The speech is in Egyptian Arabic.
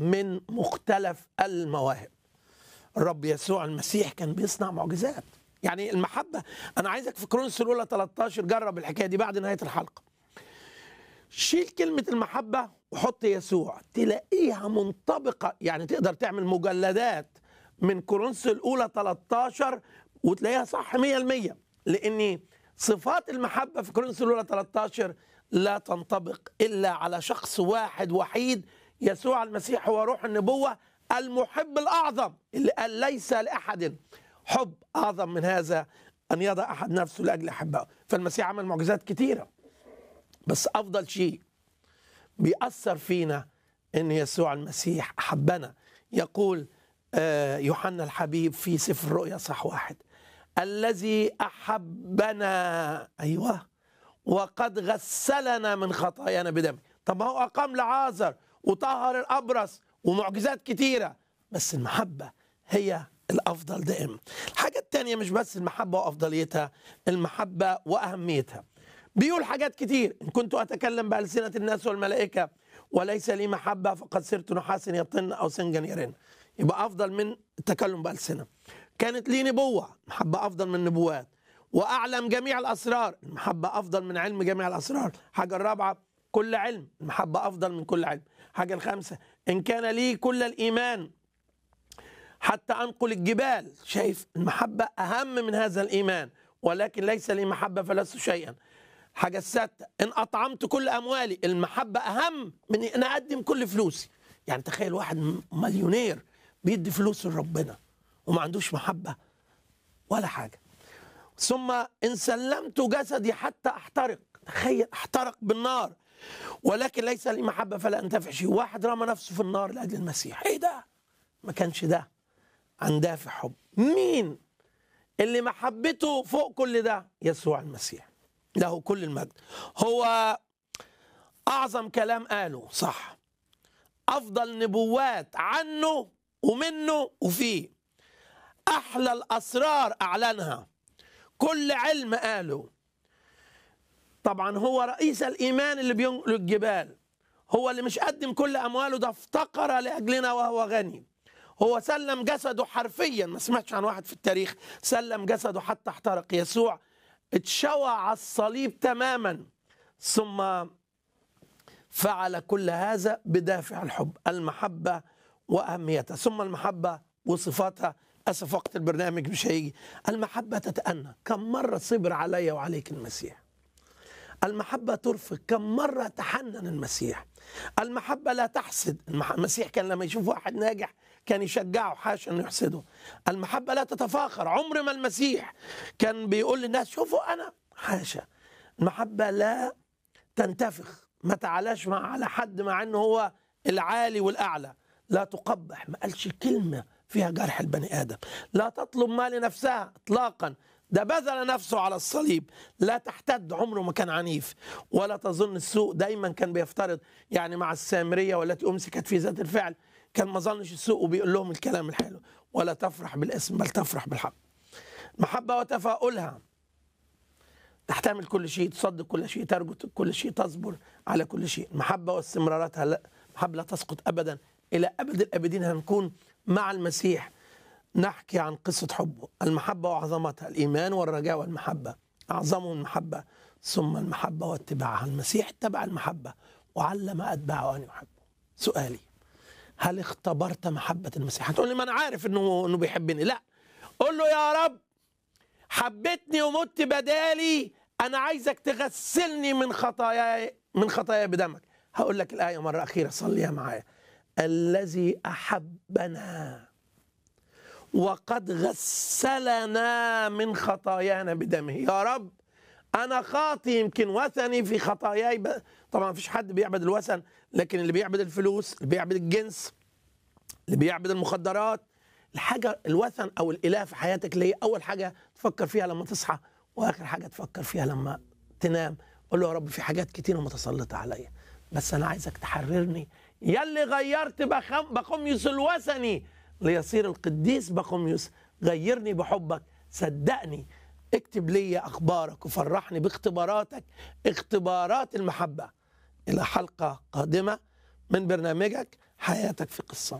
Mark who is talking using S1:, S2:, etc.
S1: من مختلف المواهب الرب يسوع المسيح كان بيصنع معجزات يعني المحبة أنا عايزك في كرونس الأولى 13 جرب الحكاية دي بعد نهاية الحلقة شيل كلمة المحبة وحط يسوع تلاقيها منطبقة يعني تقدر تعمل مجلدات من كورنثوس الأولى 13 وتلاقيها صح 100% لأن صفات المحبة في كورنثوس الأولى 13 لا تنطبق إلا على شخص واحد وحيد يسوع المسيح هو روح النبوة المحب الأعظم اللي قال ليس لأحد حب أعظم من هذا أن يضع أحد نفسه لأجل أحبائه فالمسيح عمل معجزات كتيرة بس أفضل شيء بيأثر فينا أن يسوع المسيح أحبنا يقول آه، يوحنا الحبيب في سفر الرؤيا صح واحد الذي أحبنا أيوه وقد غسلنا من خطايانا بدمه طب ما هو أقام لعازر وطهر الأبرص ومعجزات كتيرة بس المحبة هي الأفضل دائما الحاجة التانية مش بس المحبة وأفضليتها المحبة وأهميتها بيقول حاجات كتير إن كنت أتكلم بألسنة الناس والملائكة وليس لي محبة فقد صرت نحاس يطن أو سنجا يرن يبقى أفضل من التكلم بألسنة كانت لي نبوة محبة أفضل من النبوات وأعلم جميع الأسرار المحبة أفضل من علم جميع الأسرار حاجة الرابعة كل علم المحبة أفضل من كل علم حاجة الخامسة إن كان لي كل الإيمان حتى أنقل الجبال شايف المحبة أهم من هذا الإيمان ولكن ليس لي محبة فلست شيئا حاجة السادسة إن أطعمت كل أموالي المحبة أهم من إن أقدم كل فلوسي يعني تخيل واحد مليونير بيدي فلوس لربنا وما عندوش محبة ولا حاجة ثم إن سلمت جسدي حتى أحترق تخيل أحترق بالنار ولكن ليس لي محبة فلا أنتفع شيء واحد رمى نفسه في النار لأجل المسيح إيه ده ما كانش ده عن دافع حب مين اللي محبته فوق كل ده يسوع المسيح له كل المجد هو أعظم كلام قاله صح أفضل نبوات عنه ومنه وفيه أحلى الأسرار أعلنها كل علم قاله طبعا هو رئيس الإيمان اللي بينقل الجبال هو اللي مش قدم كل أمواله ده افتقر لأجلنا وهو غني هو سلم جسده حرفيا ما سمعتش عن واحد في التاريخ سلم جسده حتى احترق يسوع اتشوى على الصليب تماما ثم فعل كل هذا بدافع الحب المحبة وأهميتها ثم المحبة وصفاتها أسف وقت البرنامج مش هيجي المحبة تتأنى كم مرة صبر علي وعليك المسيح المحبة ترفق كم مرة تحنن المسيح المحبة لا تحسد المسيح كان لما يشوف واحد ناجح كان يشجعه حاشا انه يحسده المحبة لا تتفاخر عمر ما المسيح كان بيقول للناس شوفوا أنا حاشا المحبة لا تنتفخ ما تعلاش مع على حد مع انه هو العالي والأعلى لا تقبح ما قالش كلمة فيها جرح البني آدم لا تطلب ما لنفسها إطلاقا ده بذل نفسه على الصليب لا تحتد عمره ما كان عنيف ولا تظن السوء دايما كان بيفترض يعني مع السامرية والتي أمسكت في ذات الفعل كان ما ظنش السوء وبيقول لهم الكلام الحلو ولا تفرح بالاسم بل تفرح بالحق محبة وتفاؤلها تحتمل كل شيء تصدق كل شيء ترجو كل شيء تصبر على كل شيء المحبة واستمراراتها لا محبة لا تسقط أبدا إلى أبد الأبدين هنكون مع المسيح نحكي عن قصة حبه المحبة وعظمتها الإيمان والرجاء والمحبة أعظمهم المحبة ثم المحبة واتباعها المسيح اتبع المحبة وعلم أتباعه أن يحبه سؤالي هل اختبرت محبة المسيح هتقول لي ما أنا عارف إنه إنه بيحبني لا قول له يا رب حبتني ومت بدالي أنا عايزك تغسلني من خطاياي من خطاياي بدمك هقول لك الآية مرة أخيرة صليها معايا الذي أحبنا وقد غسلنا من خطايانا بدمه يا رب أنا خاطي يمكن وثني في خطاياي ب... طبعا مفيش حد بيعبد الوثن لكن اللي بيعبد الفلوس اللي بيعبد الجنس اللي بيعبد المخدرات الحاجة الوثن أو الإله في حياتك اللي هي أول حاجة تفكر فيها لما تصحى وآخر حاجة تفكر فيها لما تنام قول له يا رب في حاجات كتيرة متسلطة عليا بس أنا عايزك تحررني يلي غيرت بخم بقميص الوثني ليصير القديس بقميص غيرني بحبك صدقني اكتب لي اخبارك وفرحني باختباراتك اختبارات المحبه الى حلقه قادمه من برنامجك حياتك في قصة